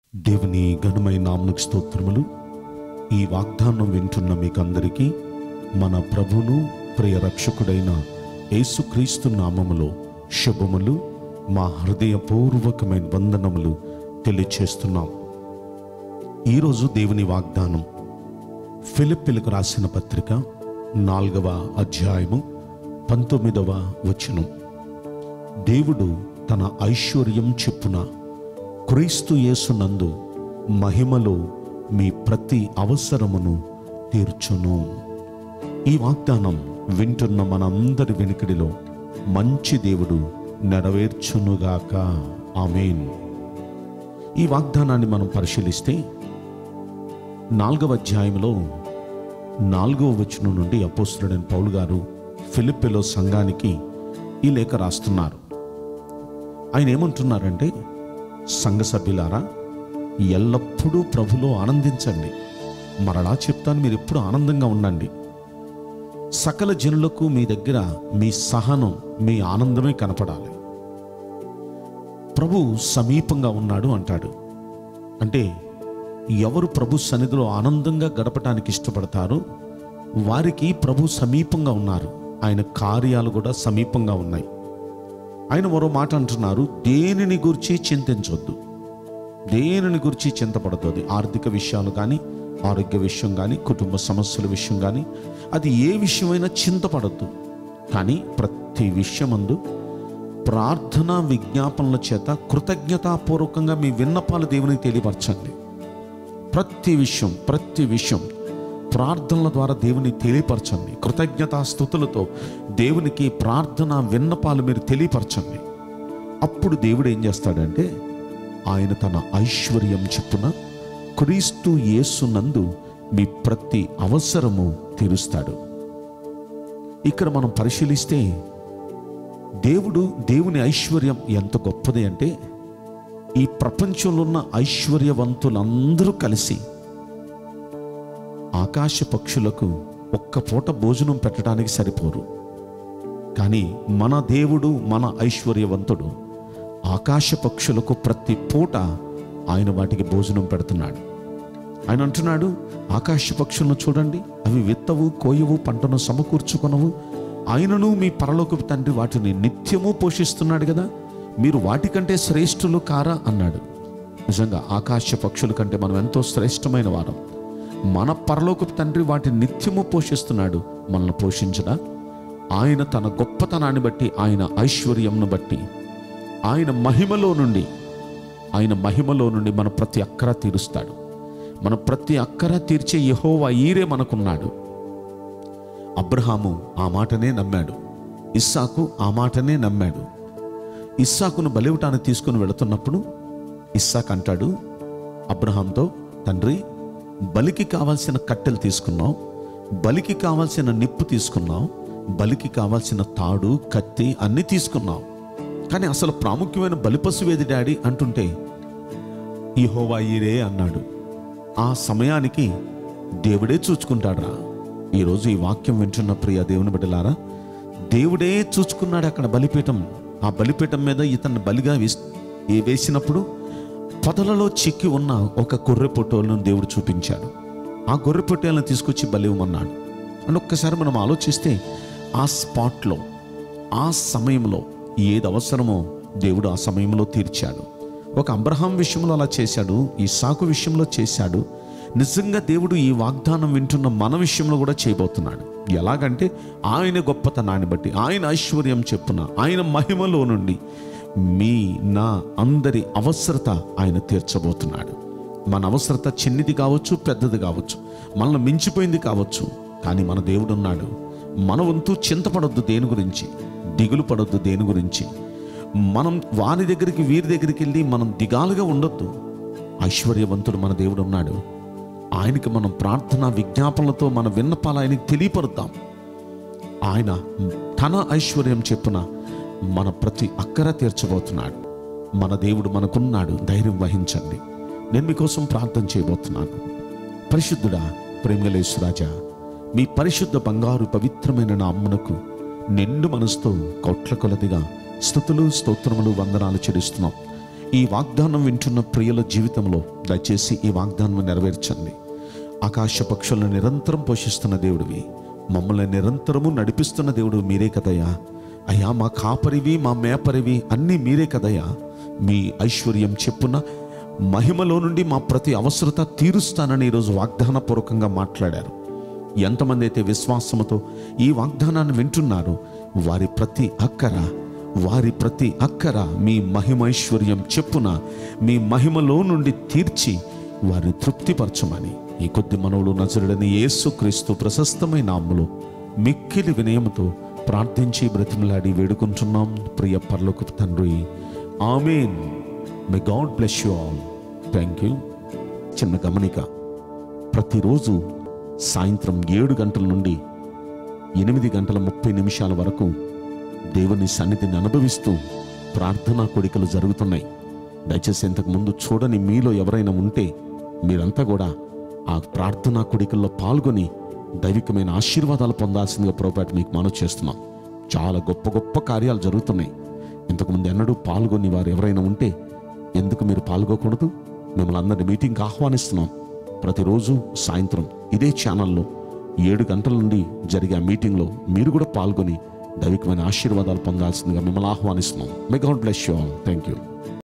దేవుని ఘనమైన నామకు స్తోత్రములు ఈ వాగ్దానం వింటున్న మీకందరికీ మన ప్రభును ప్రియ రక్షకుడైన యేసుక్రీస్తు నామములో శుభములు మా హృదయపూర్వకమైన వందనములు తెలియచేస్తున్నాం ఈరోజు దేవుని వాగ్దానం ఫిలిప్పిలకు రాసిన పత్రిక నాలుగవ అధ్యాయము పంతొమ్మిదవ వచనం దేవుడు తన ఐశ్వర్యం చెప్పున క్రీస్తు యేసునందు మహిమలో మీ ప్రతి అవసరమును తీర్చును ఈ వాగ్దానం వింటున్న మనందరి వెనుకడిలో మంచి దేవుడు నెరవేర్చునుగాక ఆమెన్ ఈ వాగ్దానాన్ని మనం పరిశీలిస్తే నాలుగవ అధ్యాయంలో నాలుగవ వచనం నుండి అపోస్తుడైన పౌలు గారు ఫిలిప్పిలో సంఘానికి ఈ లేఖ రాస్తున్నారు ఆయన ఏమంటున్నారంటే సంఘ సభ్యులారా ఎల్లప్పుడూ ప్రభులో ఆనందించండి మరలా చెప్తాను మీరు ఎప్పుడు ఆనందంగా ఉండండి సకల జనులకు మీ దగ్గర మీ సహనం మీ ఆనందమే కనపడాలి ప్రభు సమీపంగా ఉన్నాడు అంటాడు అంటే ఎవరు ప్రభు సన్నిధిలో ఆనందంగా గడపటానికి ఇష్టపడతారో వారికి ప్రభు సమీపంగా ఉన్నారు ఆయన కార్యాలు కూడా సమీపంగా ఉన్నాయి ఆయన మరో మాట అంటున్నారు దేనిని గురించి చింతించొద్దు దేనిని గురించి చింతపడుతుంది ఆర్థిక విషయాలు కానీ ఆరోగ్య విషయం కానీ కుటుంబ సమస్యల విషయం కానీ అది ఏ విషయమైనా చింతపడద్దు కానీ ప్రతి విషయమందు ప్రార్థన విజ్ఞాపనల చేత కృతజ్ఞతాపూర్వకంగా మీ విన్నపాలు దేవునికి తెలియపరచండి ప్రతి విషయం ప్రతి విషయం ప్రార్థనల ద్వారా దేవుని తెలియపరచండి కృతజ్ఞతా స్థుతులతో దేవునికి ప్రార్థన విన్నపాలు మీరు తెలియపరచండి అప్పుడు దేవుడు ఏం చేస్తాడంటే ఆయన తన ఐశ్వర్యం చెప్పున క్రీస్తు యేసునందు మీ ప్రతి అవసరము తీరుస్తాడు ఇక్కడ మనం పరిశీలిస్తే దేవుడు దేవుని ఐశ్వర్యం ఎంత గొప్పది అంటే ఈ ప్రపంచంలో ఉన్న ఐశ్వర్యవంతులందరూ కలిసి ఆకాశ పక్షులకు ఒక్క పూట భోజనం పెట్టడానికి సరిపోరు కానీ మన దేవుడు మన ఐశ్వర్యవంతుడు ఆకాశ పక్షులకు ప్రతి పూట ఆయన వాటికి భోజనం పెడుతున్నాడు ఆయన అంటున్నాడు ఆకాశ పక్షులను చూడండి అవి విత్తవు కోయవు పంటను సమకూర్చుకొనవు ఆయనను మీ పరలోకపు తండ్రి వాటిని నిత్యము పోషిస్తున్నాడు కదా మీరు వాటికంటే శ్రేష్ఠులు కారా అన్నాడు నిజంగా ఆకాశ పక్షుల కంటే మనం ఎంతో శ్రేష్టమైన వారం మన పరలోకపు తండ్రి వాటిని నిత్యము పోషిస్తున్నాడు మనల్ని పోషించడా ఆయన తన గొప్పతనాన్ని బట్టి ఆయన ఐశ్వర్యంను బట్టి ఆయన మహిమలో నుండి ఆయన మహిమలో నుండి మన ప్రతి అక్కర తీరుస్తాడు మన ప్రతి అక్కర తీర్చే యహోవా ఈరే మనకున్నాడు అబ్రహాము ఆ మాటనే నమ్మాడు ఇస్సాకు ఆ మాటనే నమ్మాడు ఇస్సాకును బలివటానికి తీసుకుని వెళుతున్నప్పుడు ఇస్సాక్ అంటాడు అబ్రహాంతో తండ్రి బలికి కావాల్సిన కట్టెలు తీసుకున్నావు బలికి కావాల్సిన నిప్పు తీసుకున్నావు బలికి కావాల్సిన తాడు కత్తి అన్నీ తీసుకున్నావు కానీ అసలు ప్రాముఖ్యమైన బలిపశువేది డాడీ అంటుంటే ఈ హోవాయిరే అన్నాడు ఆ సమయానికి దేవుడే చూచుకుంటాడురా ఈరోజు ఈ వాక్యం వింటున్న ప్రియ దేవుని బిడ్డలారా దేవుడే చూచుకున్నాడు అక్కడ బలిపీఠం ఆ బలిపీఠం మీద ఇతన్ని బలిగా వేస్ ఏ- వేసినప్పుడు పొదలలో చిక్కి ఉన్న ఒక గొర్రె పొట్టోలను దేవుడు చూపించాడు ఆ గొర్రె పొట్టేలను తీసుకొచ్చి బలి ఇవ్వమన్నాడు అని ఒక్కసారి మనం ఆలోచిస్తే ఆ స్పాట్లో ఆ సమయంలో ఏది అవసరమో దేవుడు ఆ సమయంలో తీర్చాడు ఒక అబ్రహాం విషయంలో అలా చేశాడు ఈ సాకు విషయంలో చేశాడు నిజంగా దేవుడు ఈ వాగ్దానం వింటున్న మన విషయంలో కూడా చేయబోతున్నాడు ఎలాగంటే ఆయన గొప్పతనాన్ని బట్టి ఆయన ఐశ్వర్యం చెప్పున ఆయన మహిమలో నుండి మీ నా అందరి అవసరత ఆయన తీర్చబోతున్నాడు మన అవసరత చిన్నది కావచ్చు పెద్దది కావచ్చు మనల్ని మించిపోయింది కావచ్చు కానీ మన దేవుడు ఉన్నాడు మన వంతు చింతపడొద్దు దేని గురించి దిగులు పడొద్దు దేని గురించి మనం వారి దగ్గరికి వీరి దగ్గరికి వెళ్ళి మనం దిగాలుగా ఉండొద్దు ఐశ్వర్యవంతుడు మన దేవుడు ఉన్నాడు ఆయనకి మనం ప్రార్థన విజ్ఞాపనలతో మన విన్నపాలు ఆయనకి తెలియపరుద్దాం ఆయన తన ఐశ్వర్యం చెప్పున మన ప్రతి అక్కర తీర్చబోతున్నాడు మన దేవుడు మనకున్నాడు ధైర్యం వహించండి నేను మీకోసం ప్రార్థన చేయబోతున్నాను పరిశుద్ధుడా ప్రేమలేశ్వరాజా మీ పరిశుద్ధ బంగారు పవిత్రమైన నా అమ్మనకు నిండు మనసుతో కోట్ల కొలదిగా స్థుతులు స్తోత్రములు వందనాలు చెల్లిస్తున్నాం ఈ వాగ్దానం వింటున్న ప్రియుల జీవితంలో దయచేసి ఈ వాగ్దానం నెరవేర్చండి ఆకాశ పక్షులను నిరంతరం పోషిస్తున్న దేవుడివి మమ్మల్ని నిరంతరము నడిపిస్తున్న దేవుడు మీరే కదయ్యా అయ్యా మా కాపరివి మా మేపరివి అన్నీ మీరే కదయ్యా మీ ఐశ్వర్యం చెప్పున మహిమలో నుండి మా ప్రతి అవసరత తీరుస్తానని ఈరోజు వాగ్దానపూర్వకంగా మాట్లాడారు ఎంతమంది అయితే విశ్వాసముతో ఈ వాగ్దానాన్ని వింటున్నారో వారి ప్రతి అక్కర వారి ప్రతి అక్కర మీ మహిమైశ్వర్యం చెప్పున మీ మహిమలో నుండి తీర్చి వారిని తృప్తిపరచమని ఈ కొద్ది మనవులు నజరుడని యేసుక్రీస్తు ప్రశస్తమైన నామములో మిక్కిలి వినయముతో ప్రార్థించి బ్రతిమలాడి వేడుకుంటున్నాం ప్రియ పర్లకు తండ్రి amen may God bless you all thank you చిన్న గమనిక ప్రతిరోజు సాయంత్రం ఏడు గంటల నుండి ఎనిమిది గంటల ముప్పై నిమిషాల వరకు దేవుని సన్నిధిని అనుభవిస్తూ ప్రార్థనా కోడికలు జరుగుతున్నాయి దయచేసి ఇంతకు ముందు చూడని మీలో ఎవరైనా ఉంటే మీరంతా కూడా ఆ ప్రార్థనా కోడికల్లో పాల్గొని దైవికమైన ఆశీర్వాదాలు పొందాల్సిందిగా ప్రోపాటు మీకు మనవి చేస్తున్నాం చాలా గొప్ప గొప్ప కార్యాలు జరుగుతున్నాయి ఇంతకుముందు ఎన్నడూ పాల్గొని వారు ఎవరైనా ఉంటే ఎందుకు మీరు పాల్గొకూడదు మిమ్మల్ని అందరిని మీటింగ్కి ఆహ్వానిస్తున్నాం ప్రతిరోజు సాయంత్రం ఇదే ఛానల్లో ఏడు గంటల నుండి జరిగే ఆ మీటింగ్లో మీరు కూడా పాల్గొని దైవికమైన ఆశీర్వాదాలు పొందాల్సిందిగా మిమ్మల్ని ఆహ్వానిస్తున్నాం may God bless you all thank you